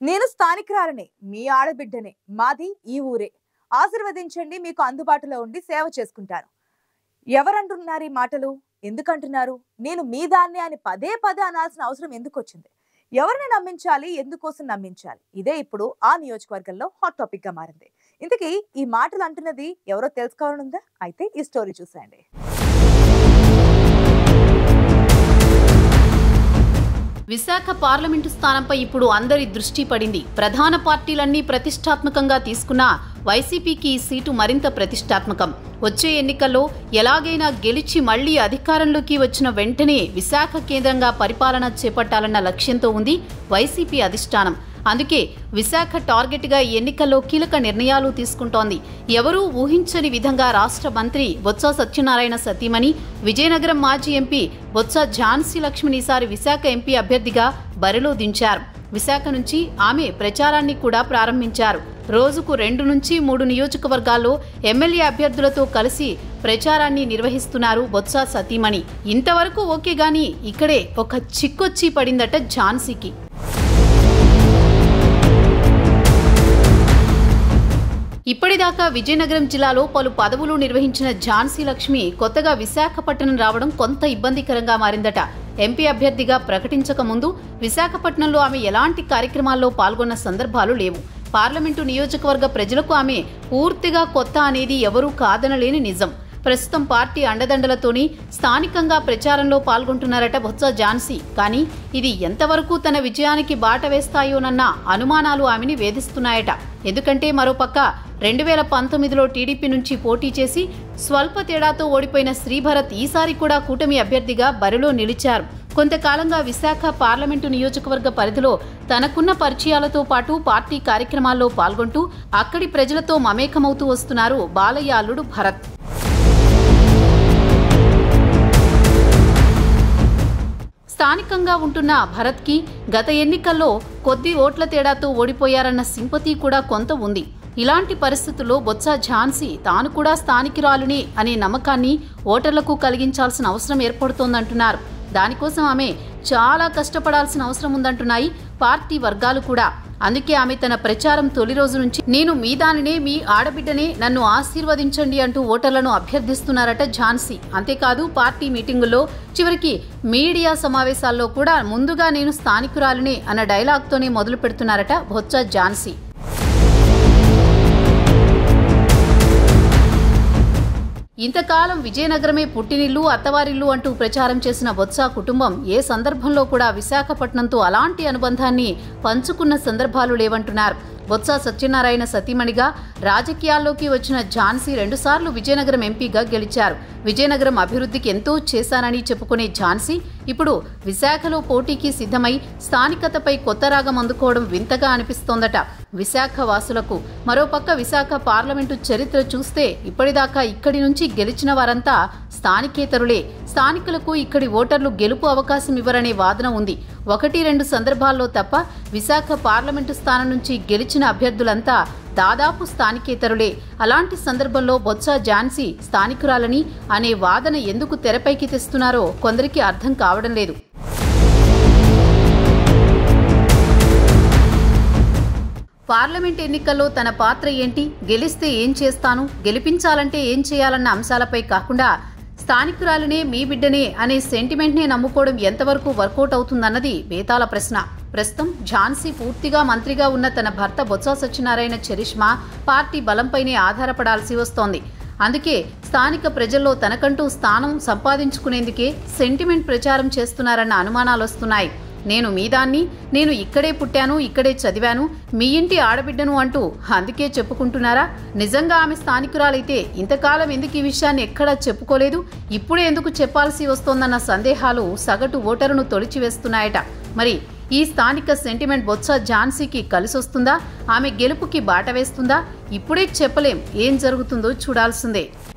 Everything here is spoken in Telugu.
నేను స్థానికురాలనే మీ ఆడబిడ్డనే మాది ఈ ఊరే ఆశీర్వదించండి మీకు అందుబాటులో ఉండి సేవ చేసుకుంటాను ఎవరంటున్నారు ఈ మాటలు ఎందుకంటున్నారు నేను మీ దాన్ని అని పదే పదే అనాల్సిన అవసరం ఎందుకు వచ్చింది ఎవరిని నమ్మించాలి ఎందుకోసం నమ్మించాలి ఇదే ఇప్పుడు ఆ నియోజకవర్గంలో హాట్ టాపిక్ గా మారింది ఇంతకీ ఈ మాటలు అంటున్నది ఎవరో తెలుసుకోవాలనుందా అయితే ఈ స్టోరీ చూసేయండి విశాఖ పార్లమెంటు స్థానంపై ఇప్పుడు అందరి దృష్టి పడింది ప్రధాన పార్టీలన్నీ ప్రతిష్టాత్మకంగా తీసుకున్న వైసీపీకి ఈ సీటు మరింత ప్రతిష్టాత్మకం వచ్చే ఎన్నికల్లో ఎలాగైనా గెలిచి మళ్లీ అధికారంలోకి వచ్చిన వెంటనే విశాఖ కేంద్రంగా పరిపాలన చేపట్టాలన్న లక్ష్యంతో ఉంది వైసీపీ అధిష్టానం అందుకే విశాఖ టార్గెట్గా ఈ ఎన్నికల్లో కీలక నిర్ణయాలు తీసుకుంటోంది ఎవరూ ఊహించని విధంగా రాష్ట్ర మంత్రి బొత్స సత్యనారాయణ సతీమణి విజయనగరం మాజీ ఎంపీ బొత్స ఝాన్సీ లక్ష్మణ్ ఈసారి విశాఖ ఎంపీ అభ్యర్థిగా బరిలో దించారు విశాఖ నుంచి ఆమె ప్రచారాన్ని కూడా ప్రారంభించారు రోజుకు రెండు నుంచి మూడు నియోజకవర్గాల్లో ఎమ్మెల్యే అభ్యర్థులతో కలిసి ప్రచారాన్ని నిర్వహిస్తున్నారు బొత్స సతీమణి ఇంతవరకు ఓకే గాని ఇక్కడే ఒక చిక్కొచ్చి పడిందట ఝాన్సీకి ఇప్పటిదాకా విజయనగరం జిల్లాలో పలు పదవులు నిర్వహించిన ఝాన్సీ లక్ష్మి కొత్తగా విశాఖపట్నం రావడం కొంత ఇబ్బందికరంగా మారిందట ఎంపీ అభ్యర్థిగా ప్రకటించక ముందు విశాఖపట్నంలో ఆమె ఎలాంటి కార్యక్రమాల్లో పాల్గొన్న సందర్భాలు లేవు పార్లమెంటు నియోజకవర్గ ప్రజలకు ఆమె పూర్తిగా కొత్త అనేది ఎవరూ కాదనలేని నిజం ప్రస్తుతం పార్టీ అండదండలతోని స్థానికంగా ప్రచారంలో పాల్గొంటున్నారట బొత్స ఝాన్సీ కానీ ఇది ఎంతవరకు తన విజయానికి బాట వేస్తాయోనన్న అనుమానాలు ఆమెని వేధిస్తున్నాయట ఎందుకంటే మరోపక్క రెండు వేల పంతొమ్మిదిలో టీడీపీ నుంచి పోటీ చేసి స్వల్ప తేడాతో ఓడిపోయిన శ్రీభరత్ ఈసారి కూడా కూటమి అభ్యర్థిగా బరిలో నిలిచారు కొంతకాలంగా విశాఖ పార్లమెంటు నియోజకవర్గ పరిధిలో తనకున్న పరిచయాలతో పాటు పార్టీ కార్యక్రమాల్లో పాల్గొంటూ అక్కడి ప్రజలతో మమేకమవుతూ వస్తున్నారు బాలయ్య అల్లుడు భరత్ స్థానికంగా ఉంటున్న భరత్కి గత ఎన్నికల్లో కొద్ది ఓట్ల తేడాతో ఓడిపోయారన్న సింపతి కూడా కొంత ఉంది ఇలాంటి పరిస్థితుల్లో బొత్స ఝాన్సీ తాను కూడా స్థానికురాలుని అనే నమ్మకాన్ని ఓటర్లకు కలిగించాల్సిన అవసరం ఏర్పడుతోందంటున్నారు దానికోసం ఆమె చాలా కష్టపడాల్సిన అవసరం ఉందంటున్నాయి పార్టీ వర్గాలు కూడా అందుకే ఆమె తన ప్రచారం తొలి రోజు నుంచి నేను మీ దానినే మీ ఆడబిడ్డనే నన్ను ఆశీర్వదించండి అంటూ ఓటర్లను అభ్యర్థిస్తున్నారట ఝాన్సీ అంతేకాదు పార్టీ మీటింగుల్లో చివరికి మీడియా సమావేశాల్లో కూడా ముందుగా నేను స్థానికురాలినే అన్న డైలాగ్తోనే మొదలు పెడుతున్నారట బొత్స ఝాన్సీ ఇంతకాలం విజయనగరమే పుట్టినిల్లు అత్తవారిల్లు అంటూ ప్రచారం చేసిన బొత్స కుటుంబం ఏ సందర్భంలో కూడా విశాఖపట్నంతో అలాంటి అనుబంధాన్ని పంచుకున్న సందర్భాలు లేవంటున్నారు బొత్స సత్యనారాయణ సతీమణిగా రాజకీయాల్లోకి వచ్చిన ఝాన్సీ రెండుసార్లు విజయనగరం ఎంపీగా గెలిచారు విజయనగరం అభివృద్ధికి ఎంతో చేశానని చెప్పుకునే ఝాన్సీ ఇప్పుడు విశాఖలో పోటీకి సిద్ధమై స్థానికతపై కొత్త రాగం అందుకోవడం వింతగా అనిపిస్తోందట విశాఖ వాసులకు మరోపక్క విశాఖ పార్లమెంటు చరిత్ర చూస్తే ఇప్పటిదాకా ఇక్కడి నుంచి గెలిచిన వారంతా స్థానికేతరులే స్థానికులకు ఇక్కడి ఓటర్లు గెలుపు అవకాశం ఇవ్వరనే వాదన ఉంది ఒకటి రెండు సందర్భాల్లో తప్ప విశాఖ పార్లమెంటు స్థానం నుంచి గెలిచిన అభ్యర్థులంతా దాదాపు స్థానికేతరులే అలాంటి సందర్భంలో బొత్స ఝాన్సీ స్థానికురాలని అనే వాదన ఎందుకు తెరపైకి తెస్తున్నారో కొందరికి అర్థం కావడం లేదు పార్లమెంట్ ఎన్నికల్లో తన పాత్ర ఏంటి గెలిస్తే ఏం చేస్తాను గెలిపించాలంటే ఏం చేయాలన్న అంశాలపై కాకుండా స్థానికురాలనే మీ బిడ్డనే అనే సెంటిమెంట్నే నమ్ముకోవడం ఎంతవరకు వర్కౌట్ అవుతుందన్నది బేతాల ప్రశ్న ప్రస్తుతం ఝాన్సీ పూర్తిగా మంత్రిగా ఉన్న తన భర్త బొత్స సత్యనారాయణ చరిష్మా పార్టీ బలంపైనే ఆధారపడాల్సి వస్తోంది అందుకే స్థానిక ప్రజల్లో తనకంటూ స్థానం సంపాదించుకునేందుకే సెంటిమెంట్ ప్రచారం చేస్తున్నారన్న అనుమానాలు వస్తున్నాయి నేను మీదాన్ని నేను ఇక్కడే పుట్టాను ఇక్కడే చదివాను మీ ఇంటి ఆడబిడ్డను అంటూ అందుకే చెప్పుకుంటున్నారా నిజంగా ఆమె స్థానికురాలైతే ఇంతకాలం ఎందుకు ఈ విషయాన్ని ఎక్కడా చెప్పుకోలేదు ఇప్పుడే ఎందుకు చెప్పాల్సి వస్తోందన్న సందేహాలు సగటు ఓటరును తొలిచివేస్తున్నాయట మరి ఈ స్థానిక సెంటిమెంట్ బొత్స ఝాన్సీకి కలిసొస్తుందా ఆమె గెలుపుకి బాట వేస్తుందా ఇప్పుడే చెప్పలేం ఏం జరుగుతుందో చూడాల్సిందే